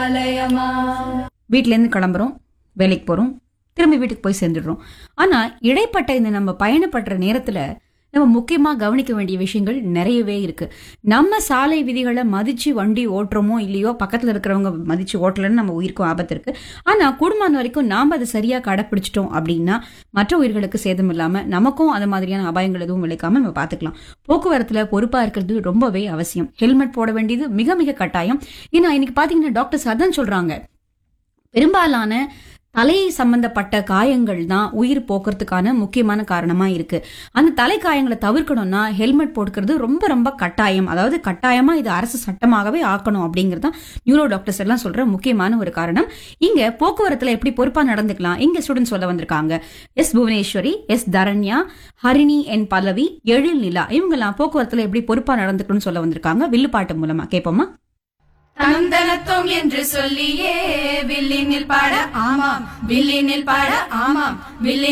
ஆலயமா வீட்டிலேருந்து கிளம்புறோம் வேலைக்கு போகிறோம் திரும்பி வீட்டுக்கு போய் சேர்ந்துடுறோம் ஆனால் இடைப்பட்ட இந்த நம்ம பயணப்படுற நேரத்தில் நம்ம முக்கியமாக கவனிக்க வேண்டிய விஷயங்கள் நிறையவே இருக்கு நம்ம சாலை விதிகளை மதிச்சு வண்டி ஓட்டுறோமோ இல்லையோ பக்கத்தில் இருக்கிறவங்க மதிச்சு ஓட்டலன்னு நம்ம உயிருக்கும் ஆபத்து இருக்கு ஆனால் கூடுமான வரைக்கும் நாம் அதை சரியாக கடைப்பிடிச்சிட்டோம் அப்படின்னா மற்ற உயிர்களுக்கு சேதம் இல்லாமல் நமக்கும் அந்த மாதிரியான அபாயங்கள் எதுவும் விளைக்காம நம்ம பார்த்துக்கலாம் போக்குவரத்தில் பொறுப்பாக இருக்கிறது ரொம்பவே அவசியம் ஹெல்மெட் போட வேண்டியது மிக மிக கட்டாயம் ஏன்னா இன்னைக்கு பார்த்தீங்கன்னா டாக்டர்ஸ் அதான் சொல்றாங்க பெரும்பாலான தலை சம்பந்தப்பட்ட காயங்கள் தான் உயிர் போக்குறதுக்கான முக்கியமான காரணமா இருக்கு அந்த தலை காயங்களை தவிர்க்கணும்னா ஹெல்மெட் போட்டுக்கிறது ரொம்ப ரொம்ப கட்டாயம் அதாவது கட்டாயமா இது அரசு சட்டமாகவே ஆக்கணும் அப்படிங்கிறது தான் நியூரோ டாக்டர்ஸ் எல்லாம் சொல்ற முக்கியமான ஒரு காரணம் இங்க போக்குவரத்துல எப்படி பொறுப்பா நடந்துக்கலாம் இங்க ஸ்டூடெண்ட்ஸ் சொல்ல வந்திருக்காங்க S Bhuvaneswari S Dharanya Harini N Pallavi Ezhil Nila இவங்கெல்லாம் போக்குவரத்துல எப்படி பொறுப்பா நடந்துக்கணும்னு சொல்ல வந்திருக்காங்க வில்லுப்பாட்டு மூலமா கேட்போமா தந்தனத்தோம் என்று சொல்லியே வில்லினில் பாட ஆமாம் வில்லினில் பாட ஆமாம் வில்லின்